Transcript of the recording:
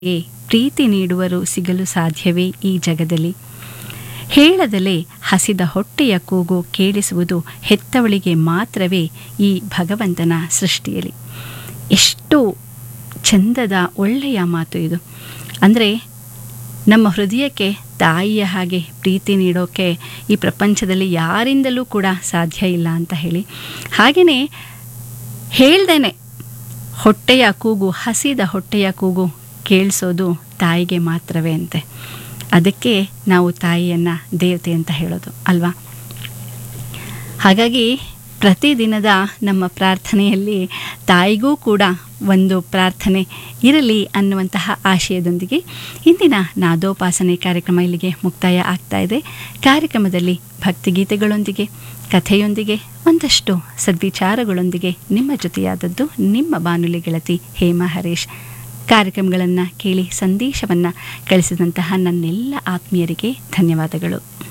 ಏ ಪ್ರೀತಿ ನೀಡುವರು ಸಿಗಲು ಸಾಧ್ಯವೇ ಈ ಜಗದಲ್ಲಿ ಹೇಳದಲೇ ಹಸಿದ ಹೊಟ್ಟೆಯ ಕೂಗು ಕೇಳಿಸುವುದು ಹೆತ್ತವಳಿಗೆ ಮಾತ್ರವೇ ಈ ಭಗವಂತನ ಸೃಷ್ಟಿಯಲ್ಲಿ ಎಷ್ಟು ಚಂದದ ಒಳ್ಳೆಯ ಮಾತು ಇದು ಅಂದರೆ ನಮ್ಮ ಹೃದಯಕ್ಕೆ ತಾಯಿಯ ಹಾಗೆ ಪ್ರೀತಿ ನೀಡೋಕ್ಕೆ ಈ ಪ್ರಪಂಚದಲ್ಲಿ ಯಾರಿಂದಲೂ ಕೂಡ ಸಾಧ್ಯ ಇಲ್ಲ ಅಂತ ಹೇಳಿ ಹಾಗೆಯೇ ಹೇಳ್ದೇನೆ ಹೊಟ್ಟೆಯ ಕೂಗು ಹಸಿದ ಹೊಟ್ಟೆಯ ಕೂಗು ಕೇಳಿಸೋದು ತಾಯಿಗೆ ಮಾತ್ರವೇ ಅಂತೆ ಅದಕ್ಕೆ ನಾವು ತಾಯಿಯನ್ನು ದೇವತೆ ಅಂತ ಹೇಳೋದು ಅಲ್ವಾ ಹಾಗಾಗಿ ಪ್ರತಿದಿನದ ನಮ್ಮ ಪ್ರಾರ್ಥನೆಯಲ್ಲಿ ತಾಯಿಗೂ ಕೂಡ ಒಂದು ಪ್ರಾರ್ಥನೆ ಇರಲಿ ಅನ್ನುವಂತಹ ಆಶಯದೊಂದಿಗೆ ಇಂದಿನ ನಾದೋಪಾಸನೆ ಕಾರ್ಯಕ್ರಮ ಇಲ್ಲಿಗೆ ಮುಕ್ತಾಯ ಆಗ್ತಾ ಇದೆ ಕಾರ್ಯಕ್ರಮದಲ್ಲಿ ಭಕ್ತಿಗೀತೆಗಳೊಂದಿಗೆ ಕಥೆಯೊಂದಿಗೆ ಒಂದಷ್ಟು ಸದ್ವಿಚಾರಗಳೊಂದಿಗೆ ನಿಮ್ಮ ಜೊತೆಯಾದದ್ದು ನಿಮ್ಮ ಬಾನುಲಿ ಗೆಳತಿ ಹೇಮಾ ಹರೀಶ್ ಕಾರ್ಯಕ್ರಮಗಳನ್ನು ಕೇಳಿ ಸಂದೇಶವನ್ನು ಕಳಿಸಿದಂತಹ ನನ್ನೆಲ್ಲ ಆತ್ಮೀಯರಿಗೆ ಧನ್ಯವಾದಗಳು